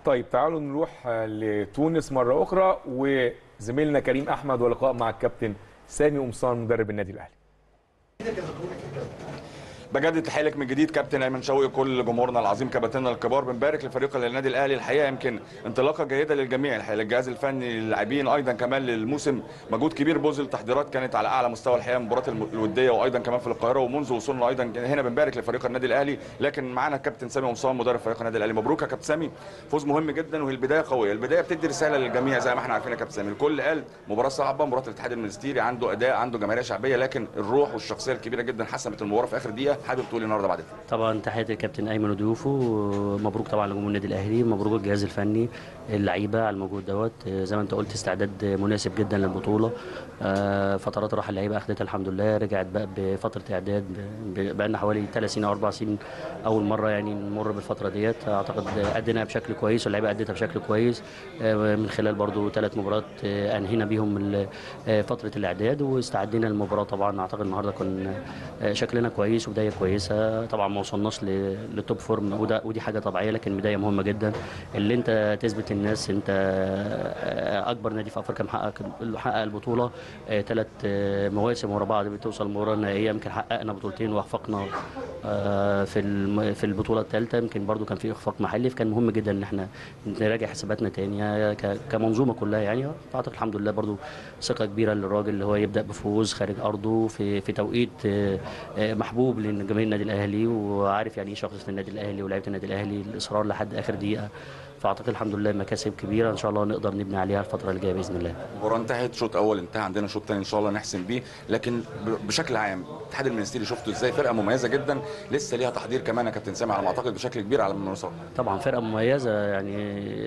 طيب تعالوا نروح آه، لتونس مره اخرى وزميلنا كريم احمد ولقاء مع الكابتن سامي قمصان مدرب النادي الاهلي بجدد تحيه لك من جديد كابتن ايمن شوقي كل جمهورنا العظيم كباتننا الكبار بنبارك لفريق النادي الاهلي الحقيقه يمكن انطلاقه جيده للجميع الحقيقه للجهاز الفني للاعبين ايضا كمان للموسم مجهود كبير بذل تحضيرات كانت على اعلى مستوى الحقيقه المباراه الم- الوديه وايضا كمان في القاهره ومنذ وصولنا ايضا هنا بنبارك لفريق النادي الاهلي لكن معانا الكابتن سامي قمصان مدرب فريق النادي الاهلي مبروك يا كابتن سامي فوز مهم جدا وهي البدايه قويه البدايه بتدي رساله للجميع زي ما احنا عارفين يا كابتن سامي الكل قال مباراه صعبه مباراه الاتحاد المنستيري عنده اداء عنده جماهيريه شعبيه لكن الروح والشخصيه الكبيره جدا حسمت المباراه في اخر دقيقه حابب تقول إيه النهارده بعد الفوز طبعا تحياتي للكابتن ايمن وضيوفه مبروك طبعا لجمهور النادي الاهلي مبروك الجهاز الفني اللعيبه على المجهود دوت زي ما انت قلت استعداد مناسب جدا للبطوله آه، فترات راحه اللعيبه اخذتها الحمد لله رجعت بقى بفتره اعداد بقى لنا حوالي 3 سنين او 4 سنين اول مره يعني نمر بالفتره ديت اعتقد ادينا بشكل كويس واللعيبه ادتها بشكل كويس آه، من خلال برضو ثلاث مباريات آه، انهينا بيهم ال- آه، فتره الاعداد واستعدينا للمباراه طبعا اعتقد النهارده كنا آه، شكلنا كويس وبدايه كويسه طبعا ما وصلناش ل- للتوب فورم وده ودي حاجه طبيعيه لكن بدايه مهمه جدا اللي انت تثبت للناس انت آه، اكبر نادي في افريقيا محقق محقق البطوله ثلاث مواسم ورا بعض بتوصل المباراه النهائيه يمكن حققنا بطولتين واخفقنا آه، في الم- في البطوله الثالثه يمكن برضو كان في اخفاق محلي فكان مهم جدا ان احنا نراجع حساباتنا تاني ك- كمنظومه كلها يعني اعتقد الحمد لله برضو ثقه كبيره للراجل اللي هو يبدا بفوز خارج ارضه في في توقيت آه، آه، محبوب لجماهير النادي الاهلي وعارف يعني ايه شخصيه النادي الاهلي ولاعيبه النادي الاهلي الاصرار لحد اخر دقيقه فاعتقد الحمد لله مكاسب كبيره ان شاء الله نقدر نبني عليها الفتره اللي جايه باذن الله المباراه انتهت شوط اول انتهى عندنا شوط ثاني ان شاء الله نحسم بيه لكن ب- بشكل عام الاتحاد المنستيري شفته ازاي فرقه مميزه جدا لسه ليها تحضير كمان يا كابتن سامي على ما اعتقد بشكل كبير على المنصات طبعا فرقه مميزه يعني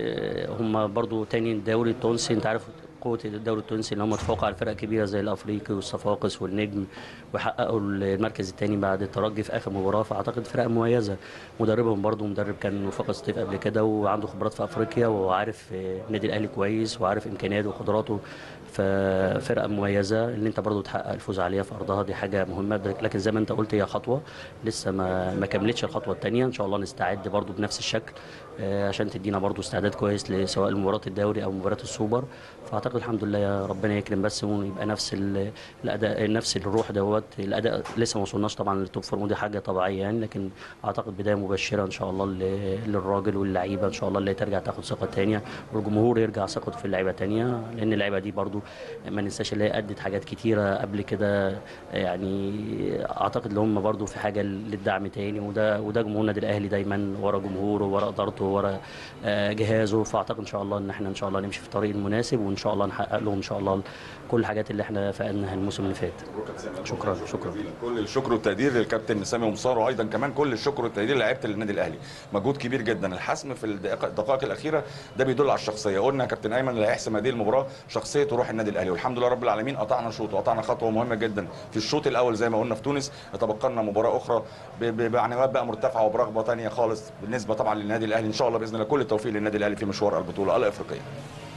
هم برضو تاني الدوري التونسي انت عارف قوه الدوري التونسي اللي هم تفوقوا على فرق كبيره زي الافريقي والصفاقس والنجم وحققوا المركز الثاني بعد الترجي في اخر مباراه فاعتقد فرقه مميزه مدربهم برضو مدرب كان وفاق سطيف قبل كده وعنده خبرات في افريقيا وعارف النادي الاهلي كويس وعارف امكانياته وقدراته ففرقه مميزه اللي انت برضو تحقق الفوز عليها في ارضها دي حاجه مهمه لكن زي ما انت قلت هي خطوه لسه ما ما كملتش الخطوه الثانيه ان شاء الله نستعد برضو بنفس الشكل آه، عشان تدينا برضو استعداد كويس سواء لمباراه الدوري او مباراه السوبر فاعتقد الحمد لله يا ربنا يكرم بس ويبقى نفس ال- الاداء نفس الروح دوت الاداء لسه ما وصلناش طبعا للتوب فورم ودي حاجه طبيعيه يعني لكن اعتقد بدايه مبشره ان شاء الله ل- للراجل واللعيبه ان شاء الله اللي ترجع تاخد ثقه ثانيه والجمهور يرجع ثقته في اللعيبه ثانيه لان اللعيبه دي برضو ما ننساش اللي هي ادت حاجات كتيره قبل كده يعني اعتقد ان هم برضو في حاجه للدعم تاني وده وده جمهور النادي الاهلي دايما ورا جمهوره ورا ادارته ورا آه، جهازه فاعتقد ان شاء الله ان احنا ان شاء الله نمشي في الطريق المناسب وان شاء الله نحقق لهم ان شاء الله كل الحاجات اللي احنا فقدناها الموسم اللي فات شكرا شكرا كل الشكر والتقدير للكابتن سامي ومصار وايضا كمان كل الشكر والتقدير لعيبه النادي الاهلي مجهود كبير جدا الحسم في الدقائق الدقائق الاخيره ده بيدل على الشخصيه قلنا يا كابتن ايمن اللي هيحسم هذه المباراه شخصيه وروح النادي الاهلي والحمد لله رب العالمين قطعنا شوط وقطعنا خطوه مهمه جدا في الشوط الاول زي ما قلنا في تونس يتبقى لنا مباراه اخرى ب- ب- بعنوات بقى مرتفعه وبرغبه ثانيه خالص بالنسبه طبعا للنادي الاهلي ان شاء الله باذن الله كل التوفيق للنادي الاهلي في مشوار البطوله الافريقيه